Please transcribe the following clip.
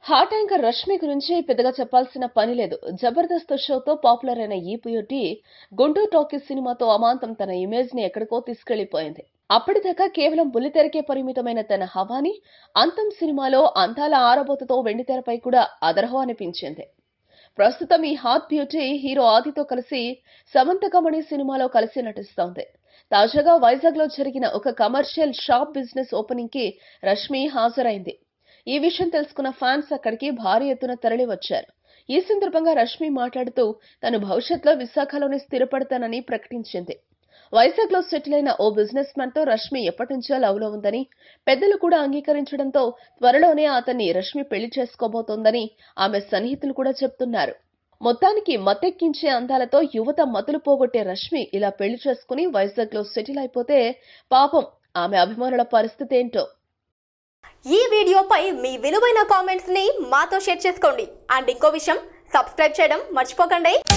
hot anchor Rashmi గురించి పెద్దగా చెప్పాల్సిన పని లేదు జబర్దస్త్ షోతో పాపులర్ అయిన ఈ బ్యూటీ గుంటూరు టాకీస్ సినిమాతో అమాంతం తన ఇమేజ్ ని ఎక్కడికో తీసుకెళ్లిపోయింది అప్పటిదాకా కేవలం బుల్లితెరకే పరిమితమైన తన హవాని అంతం సినిమాలో అందాల ఆరబోతతో వెండితెరపై కూడా అదరహం అనిపించింది ప్రస్తుతం ఈ హాట్ బ్యూటీ హీరో ఆదితో కలిసి సమంతకమణి సినిమాలో కలిసి నటిస్తోంది తాజాగా వైజాగ్ లో జరిగిన ఒక కమర్షియల్ షాప్ బిజినెస్ ఓపెనింగ్ కి రష్మి హాజరైంది ఈ విషయం తెలుసుకున్న ఫ్యాన్స్ అక్కడికి భారీ ఎత్తున తరలి వచ్చారు ఈ సందర్భంగా రష్మి మాట్లాడుతూ తను భవిష్యత్తులో విశాఖలోనే స్థిరపడతానని ప్రకటించింది వైజాగ్ లో సెటిల్ అయిన ఓ బిజినెస్ మ్యాన్ తో రష్మి ఎప్పటి నుంచో లవ్ లో ఉందని పెద్దలు కూడా అంగీకరించడంతో త్వరలోనే అతన్ని రష్మి పెళ్లి చేసుకోబోతోందని ఆమె సన్నిహితులు కూడా చెప్తున్నారు మొత్తానికి మత్తెక్కించే అందాలతో యువత మతులు పోగొట్టే రష్మి ఇలా పెళ్లి చేసుకుని వైజాగ్ లో సెటిల్ అయిపోతే పాపం ఆమె అభిమానుల పరిస్థితి ఏంటో ఈ వీడియోపై మీ విలువైన కామెంట్స్ ని మాతో షేర్ చేసుకోండి అండ్ ఇంకో విషయం సబ్స్క్రైబ్ చేయడం మర్చిపోకండి